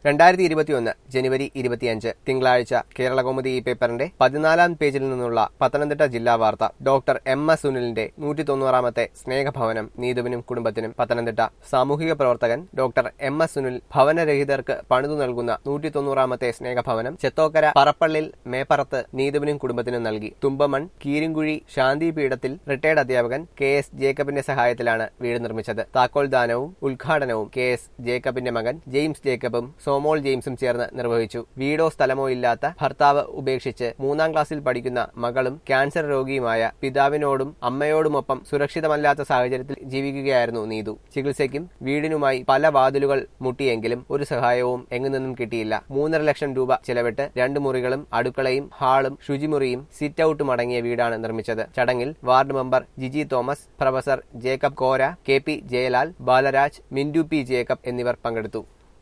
രണ്ടായിരത്തി ഇരുപത്തിയൊന്ന് ജനുവരി ഇരുപത്തിയഞ്ച് തിങ്കളാഴ്ച കേരളകൗമുദി ഈ പേപ്പറിന്റെ പതിനാലാം പേജിൽ നിന്നുള്ള പത്തനംതിട്ട ജില്ലാ വാർത്ത ഡോക്ടർ എം എസ് സുനിലിന്റെ നൂറ്റി തൊണ്ണൂറാമത്തെ സ്നേഹഭവനം നീതുവിനും കുടുംബത്തിനും പത്തനംതിട്ട സാമൂഹിക പ്രവർത്തകൻ ഡോക്ടർ എം എസ് സുനിൽ ഭവനരഹിതർക്ക് പണിതു നൽകുന്ന നൂറ്റി തൊണ്ണൂറാമത്തെ സ്നേഹഭവനം ചെത്തോക്കര പറപ്പള്ളിൽ മേപ്പറത്ത് നീതുവിനും കുടുംബത്തിനും നൽകി തുമ്പമൺ കീരിങ്കുഴി ശാന്തി പീഠത്തിൽ റിട്ടയർഡ് അധ്യാപകൻ കെ എസ് ജേക്കബിന്റെ സഹായത്തിലാണ് വീട് നിർമ്മിച്ചത് താക്കോൽ ദാനവും ഉദ്ഘാടനവും കെ എസ് ജേക്കബിന്റെ മകൻ ജെയിംസ് ജേക്കബും സോമോൾ ജെയിംസും ചേർന്ന് നിർവഹിച്ചു വീടോ സ്ഥലമോ ഇല്ലാത്ത ഭർത്താവ് ഉപേക്ഷിച്ച് മൂന്നാം ക്ലാസ്സിൽ പഠിക്കുന്ന മകളും ക്യാൻസർ രോഗിയുമായ പിതാവിനോടും അമ്മയോടുമൊപ്പം സുരക്ഷിതമല്ലാത്ത സാഹചര്യത്തിൽ ജീവിക്കുകയായിരുന്നു നീതു ചികിത്സയ്ക്കും വീടിനുമായി പല വാതിലുകൾ മുട്ടിയെങ്കിലും ഒരു സഹായവും എങ്ങുനിന്നും കിട്ടിയില്ല മൂന്നര ലക്ഷം രൂപ ചെലവിട്ട് രണ്ട് മുറികളും അടുക്കളയും ഹാളും ശുചിമുറിയും സിറ്റ് ഔട്ടും അടങ്ങിയ വീടാണ് നിർമ്മിച്ചത് ചടങ്ങിൽ ward member Giji Thomas professor Jacob Kora K P Jayalal Balaraj Mintu P Jacob എന്നിവർ പങ്കെടുത്തു